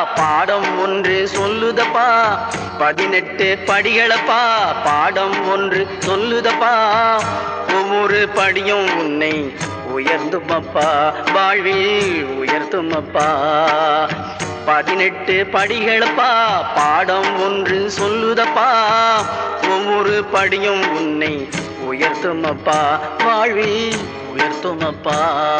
பாடம் ஒன்று சொல்லுதப்பா பதினெட்டு படிகளப்பா பாடம் ஒன்று சொல்லுதப்பா ஒவ்வொரு படியும் உன்னை உயர்த்துமப்பா வாழ்வில் உயர்த்துமப்பா பதினெட்டு படிகளப்பா பாடம் ஒன்று சொல்லுதப்பா ஒவ்வொரு படியும் உன்னை உயர்த்துமப்பா வாழ்வில் உயர்த்துமப்பா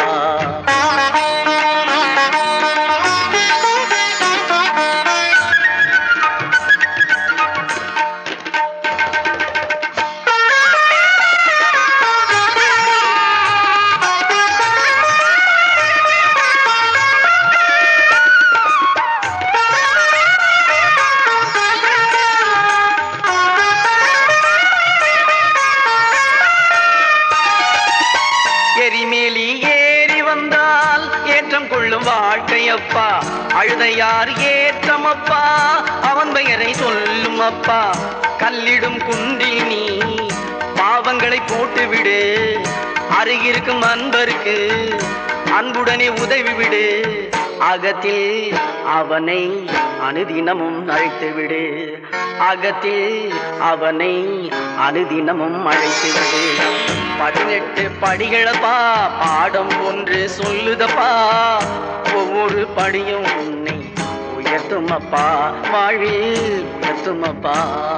எரிமேலி ஏறி வந்தால் ஏற்றம் கொள்ளும் வாழ்க்கையப்பா அழுதையார் ஏற்றமப்பா அவன் பெயரை சொல்லும் அப்பா கல்லிடும் குண்டில் நீ பாவங்களை போட்டுவிடு அருகிருக்கும் அன்பருக்கு அன்புடனே உதவி விடு அகத்தில் அவனை அனுதினமும் அழைத்து விடு அகத்தில் அவனை அனுதினமும் அழைத்து விடு பதினெட்டு படிகளப்பா பாடம் ஒன்று சொல்லுதப்பா ஒவ்வொரு படியும் உன்னை உயர்த்துமப்பா வாழ்வில் உயர்த்துமப்பா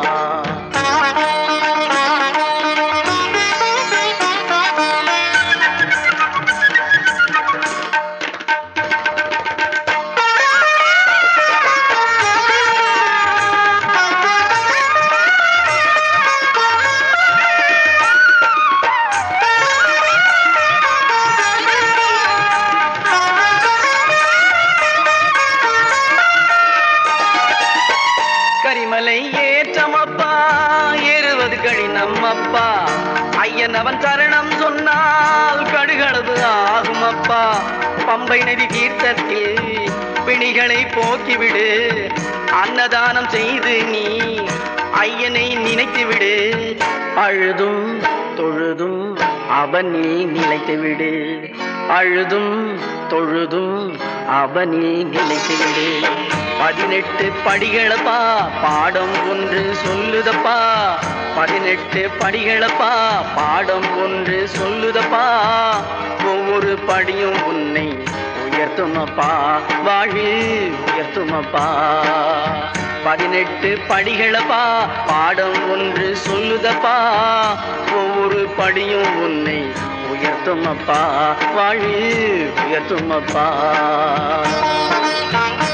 கரிமலை ஏற்றமப்பா ஏறுவது கடினம் அப்பா ஐயன் அவன் சரணம் சொன்னால் கடுகளவு ஆகும் அப்பா பம்பை நதி தீர்த்தத்தில் பிணிகளை போக்கிவிடு அன்னதானம் செய்து நீ ஐயனை நினைத்து விடு அழுதும் தொழுதும் அவனில் நிலைத்து விடு அழுதும் தொழுதும் அவனில் நிலைத்து விடு பதினெட்டு படிகளப்பா பாடம் ஒன்று சொல்லுதப்பா பதினெட்டு படிகளப்பா பாடம் ஒன்று சொல்லுதப்பா ஒவ்வொரு படியும் உன்னை உயர்த்துமப்பா வாழ்வில் உயர்த்துமப்பா பதினெட்டு படிகளப்பா பாடம் ஒன்று சொல்லுதப்பா ஒவ்வொரு படியும் உன்னை உயர்த்துமப்பா வாழ்வில் உயர்த்துமப்பா